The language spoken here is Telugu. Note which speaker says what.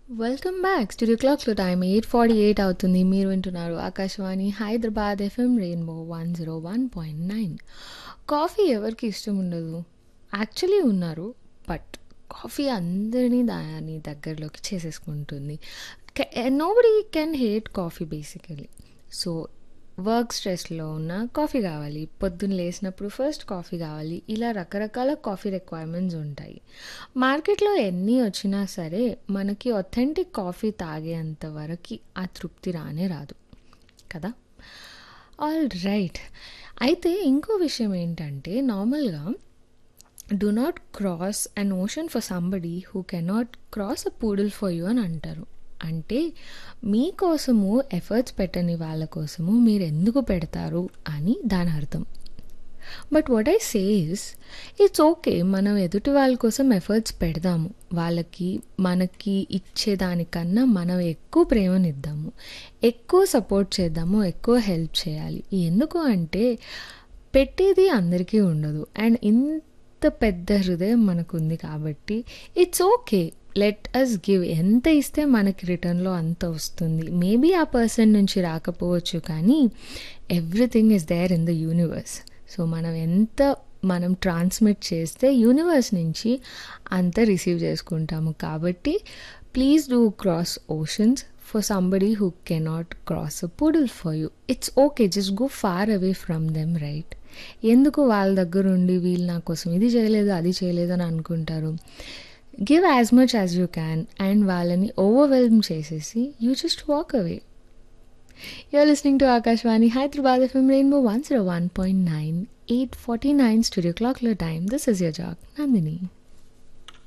Speaker 1: వెల్కమ్ బ్యాక్ స్టూడియో క్లాక్లో టైం ఎయిట్ ఫార్టీ ఎయిట్ అవుతుంది మీరు వింటున్నారు Akashvani Hyderabad FM rainbow one zero one point nine coffee ఎవరికి ఇష్టం ఉండదు యాక్చువల్లీ ఉన్నారు బట్ కాఫీ అందరినీ దాని దగ్గరలోకి చేసేసుకుంటుంది nobody can hate coffee basically so work స్ట్రెస్లో ఉన్న కాఫీ కావాలి పొద్దున్న లేచినప్పుడు ఫస్ట్ కాఫీ కావాలి ఇలా రకరకాల కాఫీ రిక్వైర్మెంట్స్ ఉంటాయి మార్కెట్లో ఎన్ని వచ్చినా సరే మనకి ఒథెంటిక్ కాఫీ తాగేంత వరకు ఆ తృప్తి రానే రాదు కదా ఆల్ రైట్ అయితే ఇంకో విషయం ఏంటంటే నార్మల్గా do not cross an ocean for somebody who cannot cross a puddle for you అని అంటారు అంటే మీకోసము ఎఫర్ట్స్ పెట్టని వాళ్ళ కోసము మీరు ఎందుకు పెడతారు అని దాని అర్థం but what I says it's okay మనం ఎదుటి వాళ్ళ కోసం ఎఫర్ట్స్ పెడదాము వాళ్ళకి మనకి ఇచ్చేదానికన్నా మనం ఎక్కువ ప్రేమనిద్దాము ఎక్కువ సపోర్ట్ చేద్దాము ఎక్కువ హెల్ప్ చేయాలి ఎందుకు అంటే పెట్టేది అందరికీ ఉండదు అండ్ ఇంత పెద్ద హృదయం మనకుంది కాబట్టి it's okay let us give ఎంత ఇస్తే మనకి రిటర్న్లో అంత వస్తుంది మేబీ ఆ పర్సన్ నుంచి రాకపోవచ్చు కానీ everything is there in the universe so మనం ఎంత మనం ట్రాన్స్మిట్ చేస్తే యూనివర్స్ నుంచి అంత రిసీవ్ చేసుకుంటాము కాబట్టి please do cross oceans for somebody who cannot cross a puddle for you it's okay just go far away from them right ఎందుకు వాళ్ళ దగ్గర ఉండి వీళ్ళు నా కోసం ఇది చేయలేదు అది చేయలేదు అని అనుకుంటారు give as much as you can and వాళ్ళని ఓవర్వెల్మ్ చేసేసి you just walk away you're listening to Akashvani Hyderabad FM rainbow one zero one point nine eight forty nine studio క్లాక్లో time this is your jock Nandini